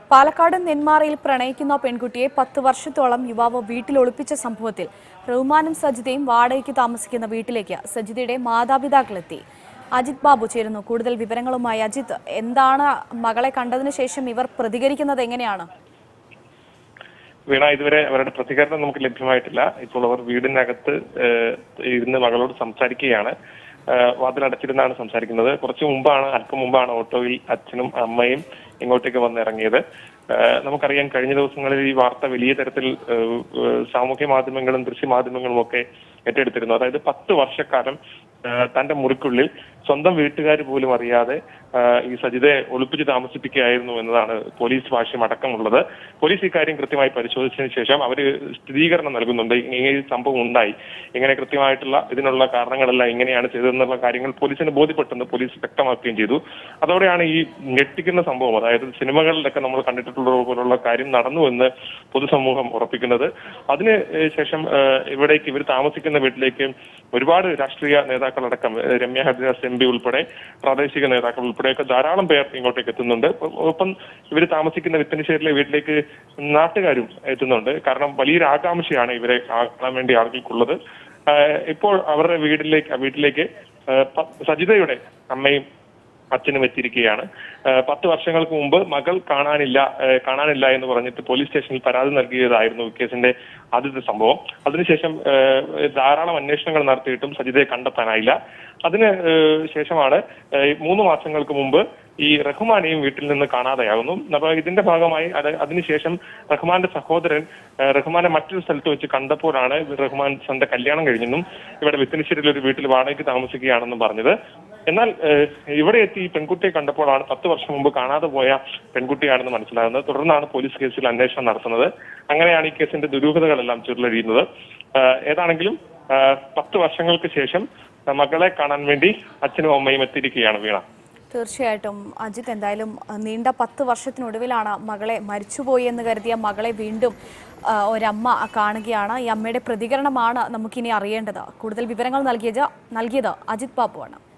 പാലക്കാട് നെന്മാറയിൽ പ്രണയിക്കുന്ന പെൺകുട്ടിയെ പത്ത് വർഷത്തോളം യുവാവ് വീട്ടിൽ ഒളിപ്പിച്ച സംഭവത്തിൽ റഹ്മാനും സജിതയും വാടകയ്ക്ക് താമസിക്കുന്ന വീട്ടിലേക്ക് സജിതയുടെ മാതാപിതാക്കളെത്തി അജിത് ബാബു ചേരുന്നു കൂടുതൽ വിവരങ്ങളുമായി അജിത് എന്താണ് മകളെ കണ്ടതിന് ശേഷം ഇവർ പ്രതികരിക്കുന്നത് എങ്ങനെയാണ് വീണ ഇതുവരെ അവരുടെ പ്രതികരണം നമുക്ക് ലഭ്യമായിട്ടില്ല ഇപ്പോൾ അവർ വീടിനകത്ത് ഏഹ്, ഇരുന്ന് മകളോട് സംസാരിക്കുകയാണ് ഏഹ്, വാതിലടച്ചിരുന്നാണ് സംസാരിക്കുന്നത് കുറച്ചു മുമ്പാണ് അല്പം മുമ്പാണ് ഓട്ടോയിൽ അച്ഛനും അമ്മയും ഇങ്ങോട്ടേക്ക് വന്നിറങ്ങിയത് ഏഹ്, നമുക്കറിയാം കഴിഞ്ഞ ദിവസങ്ങളിൽ ഈ വാർത്ത വലിയ തരത്തിൽ ഏഹ്, ഏഹ്, സാമൂഹ്യ മാധ്യമങ്ങളും ദൃശ്യമാധ്യമങ്ങളും ഒക്കെ ഏറ്റെടുത്തിരുന്നു അതായത് പത്ത് വർഷക്കാലം ഏഹ്, തന്റെ മുറിക്കുള്ളിൽ സ്വന്തം വീട്ടുകാർ പോലും അറിയാതെ ഏഹ്, ഈ സജിതയെ ഒളിപ്പിച്ച് താമസിപ്പിക്കുകയായിരുന്നു എന്നതാണ് പോലീസ് ഭാഷ്യം അടക്കമുള്ളത് പോലീസ് ഇക്കാര്യം കൃത്യമായി പരിശോധിച്ചതിന് ശേഷം അവര് സ്ഥിരീകരണം നൽകുന്നുണ്ട് ഇങ്ങനെ ഈ സംഭവം ഉണ്ടായി ഇങ്ങനെ കൃത്യമായിട്ടുള്ള ഇതിനുള്ള കാരണങ്ങളെല്ലാം ഇങ്ങനെയാണ് ചെയ്തതെന്നുള്ള കാര്യങ്ങൾ പോലീസിന് ബോധ്യപ്പെട്ടെന്ന് പോലീസ് വ്യക്തമാക്കുകയും ചെയ്തു അതോടെയാണ് ഈ ഞെട്ടിക്കുന്ന സംഭവം അതായത് സിനിമകളിലൊക്കെ നമ്മൾ കണ്ടിട്ടുള്ള പോലുള്ള കാര്യം നടന്നു എന്ന് പൊതുസമൂഹം ഉറപ്പിക്കുന്നത് അതിന് ഏഹ് ശേഷം ഏഹ് ഇവിടേക്ക് ഇവർ താമസിക്കുന്ന വീട്ടിലേക്ക് ഒരുപാട് രാഷ്ട്രീയ നേതാക്കളടക്കം ഏഹ് രമ്യ ഹരിദാസ് എം പി ഉൾപ്പെടെ പ്രാദേശിക നേതാക്കൾ ഉൾപ്പെടെയൊക്കെ ധാരാളം പേർ ഇങ്ങോട്ടേക്ക് എത്തുന്നുണ്ട് ഒ- ഒപ്പം ഇവർ താമസിക്കുന്ന വിത്തനശ്ശേരിയിലെ വീട്ടിലേക്ക് നാട്ടുകാരും എത്തുന്നുണ്ട് കാരണം വലിയൊരു ആകാംക്ഷയാണ് ഇവരെ കാണാൻ വേണ്ടി ആളുകൾക്കുള്ളത് ആഹ് ഇപ്പോൾ അവരുടെ വീട്ടിലേക്ക് വീട്ടിലേക്ക് ആഹ് പ- സജിതയുടെ അമ്മയും അച്ഛനും എത്തിയിരിക്കുകയാണ് ആഹ് പത്ത് വർഷങ്ങൾക്ക് മുമ്പ് മകൾ കാണാനില്ല ആഹ് കാണാനില്ല എന്ന് പറഞ്ഞിട്ട് പോലീസ് സ്റ്റേഷനിൽ പരാതി നൽകിയതായിരുന്നു ഈ കേസിന്റെ ആദ്യത്തെ സംഭവം അതിനുശേഷം ആഹ് ധാരാളം അന്വേഷണങ്ങൾ നടത്തിയിട്ടും സജിതയെ കണ്ടെത്താനായില്ല അതിന് ആഹ് ശേഷമാണ് ആഹ് മൂന്ന് മാസങ്ങൾക്ക് മുമ്പ് ഈ റഹ്മാനെയും വീട്ടിൽ നിന്ന് കാണാതെയാകുന്നു അപ്പൊ ഇതിന്റെ ഭാഗമായി അത് അതിനുശേഷം റഹ്മാന്റെ സഹോദരൻ ആഹ് റഹ്മാനെ മറ്റൊരു സ്ഥലത്ത് വെച്ച് കണ്ടപ്പോഴാണ് റഹ്മാൻ തന്റെ കല്യാണം കഴിഞ്ഞെന്നും ഇവിടെ വിത്തനശ്ശേരിയിൽ ഒരു വീട്ടിൽ വാടകയ്ക്ക് താമസിക്കുകയാണെന്നും പറഞ്ഞത് എന്നാൽ ഏഹ്, ഇവിടെ എത്തി ഈ പെൺകുട്ടിയെ കണ്ടപ്പോഴാണ് പത്ത് വർഷം മുമ്പ് കാണാതെ പോയ പെൺകുട്ടിയാണെന്ന് മനസ്സിലാകുന്നത് തുടർന്നാണ് പോലീസ് കേസിൽ അന്വേഷണം നടത്തുന്നത് അങ്ങനെയാണ് ഈ കേസിന്റെ ദുരൂഹതകളെല്ലാം ചുരുളഴിയുന്നത് ഏഹ്, ഏതാണെങ്കിലും ഏഹ്, പത്ത് വർഷങ്ങൾക്ക് ശേഷം മകളെ കാണാൻ വേണ്ടി അച്ഛനും അമ്മയും എത്തിയിരിക്കുകയാണ് വീണ തീർച്ചയായിട്ടും അജിത് എന്തായാലും അഹ്, നീണ്ട പത്ത് വർഷത്തിനൊടുവിലാണ് മകളെ മരിച്ചുപോയി എന്ന് കരുതിയ മകളെ വീണ്ടും ആ, ഒരമ്മ കാണുകയാണ് ഈ അമ്മയുടെ പ്രതികരണമാണ് നമുക്കിനി അറിയേണ്ടത് കൂടുതൽ വിവരങ്ങൾ നൽകിയത് നൽകിയത് അജിത് ബാബുവാണ്